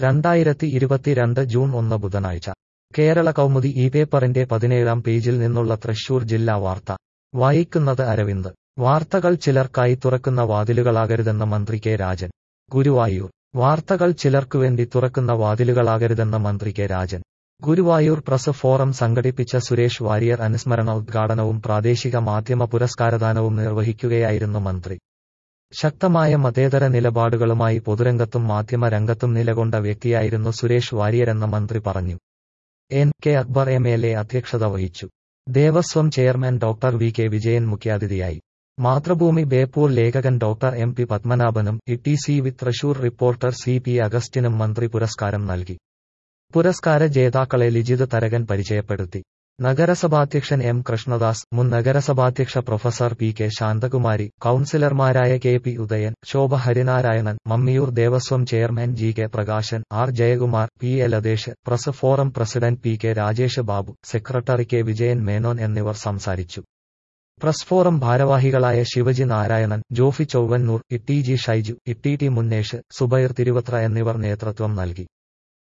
രണ്ടായിരത്തി ഇരുപത്തിരണ്ട് ജൂൺ ഒന്ന് ബുധനാഴ്ച കേരള കൗമുദി ഈ പേപ്പറിന്റെ പതിനേഴാം പേജിൽ നിന്നുള്ള തൃശൂർ ജില്ലാ വാർത്ത വായിക്കുന്നത് അരവിന്ദ് വാർത്തകൾ ചിലർക്കായി തുറക്കുന്ന വാതിലുകളാകരുതെന്ന മന്ത്രി കെ രാജൻ ഗുരുവായൂർ വാർത്തകൾ ചിലർക്കുവേണ്ടി തുറക്കുന്ന വാതിലുകളാകരുതെന്ന മന്ത്രി K Rajan Guruvayur press forum സംഘടിപ്പിച്ച സുരേഷ് വാര്യർ അനുസ്മരണ ഉദ്ഘാടനവും പ്രാദേശിക മാധ്യമ പുരസ്കാരദാനവും നിർവഹിക്കുകയായിരുന്നു മന്ത്രി ശക്തമായ മതേതര നിലപാടുകളുമായി പൊതുരംഗത്തും മാധ്യമ രംഗത്തും നിലകൊണ്ട വ്യക്തിയായിരുന്നു സുരേഷ് വാര്യരെന്ന മന്ത്രി പറഞ്ഞു N K Akbar M L A അധ്യക്ഷത വഹിച്ചു Devaswom chairman doctor V K Vijayan മുഖ്യാതിഥിയായി മാതൃഭൂമി ബേപ്പൂർ ലേഖകൻ ഡോക്ടർ എം പി പത്മനാഭനും E C V Thrissur reporter C P അഗസ്റ്റിനും മന്ത്രി പുരസ്കാരം നൽകി പുരസ്കാര ജേതാക്കളെ ലിജിത് തരകൻ പരിചയപ്പെടുത്തി നഗരസഭാധ്യക്ഷൻ എം കൃഷ്ണദാസ് മുൻ നഗരസഭാധ്യക്ഷ പ്രൊഫസർ പി കെ ശാന്തകുമാരി കൌൺസിലർമാരായ K P Udayan Shobha Harinarayanan Mammiyur Devaswom chairman G K Prakashan R Jayakumar P A Lathesh press forum president P K Rajesh Babu secretary K Vijayan Menon എന്നിവർ സംസാരിച്ചു പ്രസ് ഫോറം ഭാരവാഹികളായ ശിവജി നാരായണൻ ജോഫി ചൊവ്വന്നൂർ ഇട്ടി ജി ഷൈജു ഇട്ടി ടി മുന്നേഷ് സുബൈർ തിരുവത്ര എന്നിവർ നേതൃത്വം നൽകി